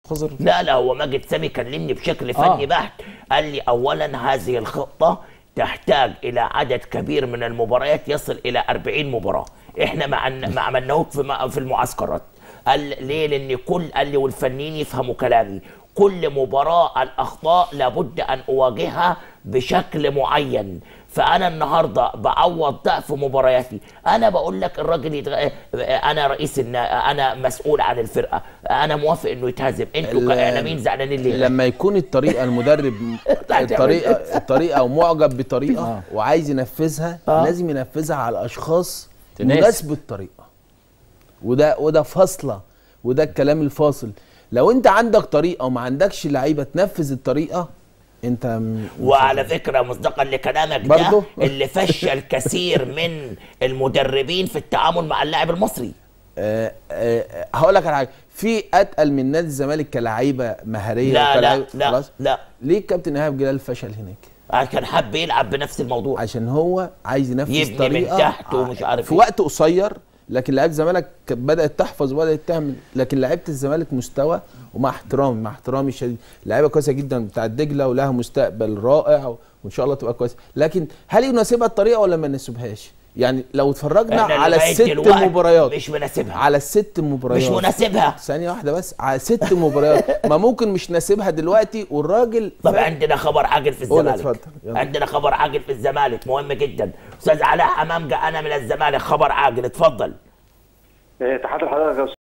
خزر لا لا هو ماجد سامي كلمني بشكل فني آه. بحت قال لي اولا هذه الخطه تحتاج الى عدد كبير من المباريات يصل الى 40 مباراه احنا ما عن- ما عملناهوش في م- في المعسكرات قال ليه لان كل قال لي والفنيين يفهموا كلامي كل مباراه الاخطاء لابد ان اواجهها بشكل معين فانا النهارده بعوض ده في مبارياتي انا بقول لك الراجل يتغ... انا رئيس النا... انا مسؤول عن الفرقه انا موافق انه يتهزم انتوا ال- كاعلاميين زعلانين ليه لما يكون الطريقه المدرب الطريقه الطريقه ومعجب بطريقه وعايز ينفذها آه. لازم ينفذها على اشخاص تناسب. مناسب الطريقه وده وده فاصله وده الكلام الفاصل لو انت عندك طريقه وما عندكش لعيبه تنفذ الطريقه انت م- وعلى فكره مصداقا لكلامك ده برضو؟ اللي فشل كثير من المدربين في التعامل مع اللاعب المصري آه، آه، هقول لك على حاجه في اتقل من نادي الزمالك كلاعيبه مهاريه لا لا وكلاعيبة- لا خلاص؟ لا ليه الكابتن ايهاب جلال فشل هناك كان حب يلعب بنفس الموضوع عشان هو عايز ينفذ يبني من طريقه تحت ومش عارف في إيه. وقت قصير لكن لعيبه الزمالك كانت بدات تحفظ وبدات تعمل لكن لعيبه الزمالك مستوى ومع احترامي مع احترامي الشديد لعيبه كويسه جدا بتاعت دجله ولها مستقبل رائع وان شاء الله تبقى كويسه لكن هل يناسبها الطريقه ولا ما يناسبهاش يعني لو اتفرجنا إحنا على لغاية الست دلوقتي مباريات مش مناسبها على الست مباريات مش مناسبها ثانيه واحده بس على ست مباريات ما ممكن مش ناسبها دلوقتي والراجل طب فا- عندنا خبر عاجل في قول الزمالك اتفضل، يلا. عندنا خبر عاجل في الزمالك مهم جدا استاذ علاء حمام جاءنا من الزمالك خبر عاجل اتفضل إيه، تحياتي لحضرتك يا